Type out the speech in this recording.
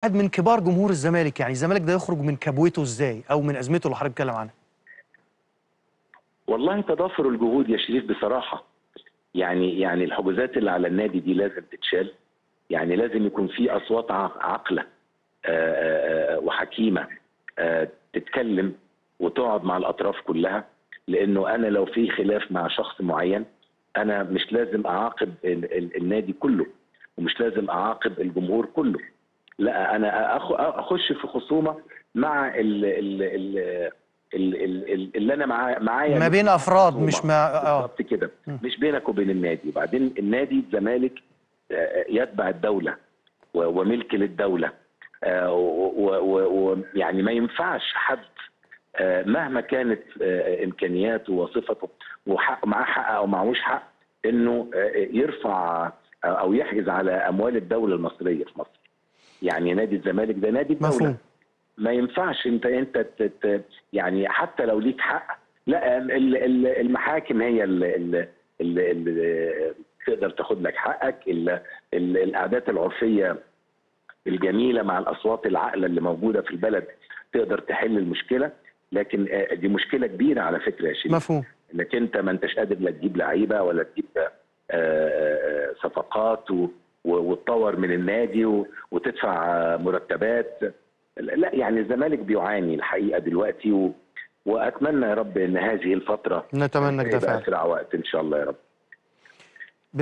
واحد من كبار جمهور الزمالك يعني الزمالك ده يخرج من كبوته ازاي او من ازمته اللي حضرتك بتتكلم عنها والله تضافر الجهود يا شريف بصراحه يعني يعني الحجوزات اللي على النادي دي لازم تتشال يعني لازم يكون في اصوات ع- عاقله آه، آه، وحكيمه آه، تتكلم وتقعد مع الاطراف كلها لانه انا لو في خلاف مع شخص معين انا مش لازم اعاقب ال- ال- النادي كله ومش لازم اعاقب الجمهور كله لا انا أخ- اخش في خصومه مع ال ال ال ال- ال- ال- اللي انا معاه معايا ما بين افراد خصومة. مش مع اه بالظبط كده م. مش بينك وبين النادي وبعدين النادي الزمالك آه، يتبع الدوله و- وملك للدوله ويعني ما ينفعش حد آه، مهما كانت آه، امكانياته وصفته وحق معاه حق او معهوش حق انه آه، يرفع او يحجز على اموال الدوله المصريه في مصر يعني نادي الزمالك ده نادي الدوله مفهوم ما ينفعش انت انت تت يعني حتى لو ليك حق لا ال- ال- المحاكم هي اللي, اللي, اللي تقدر تاخد لك حقك ال- ال- القعدات العرفيه الجميله مع الاصوات العاقله اللي موجوده في البلد تقدر تحل المشكله لكن آه، دي مشكله كبيره على فكره يا شريف مفهوم انك انت ما انتش قادر لا تجيب لعيبه ولا تجيب آه، آه، صفقات و- و- وتطور من النادي و- وتدفع آه، مرتبات لا يعني الزمالك بيعاني الحقيقه دلوقتي و... واتمنى يا رب ان هذه الفتره نتمنى كده يبقى فعلا اسرع وقت ان شاء الله يا رب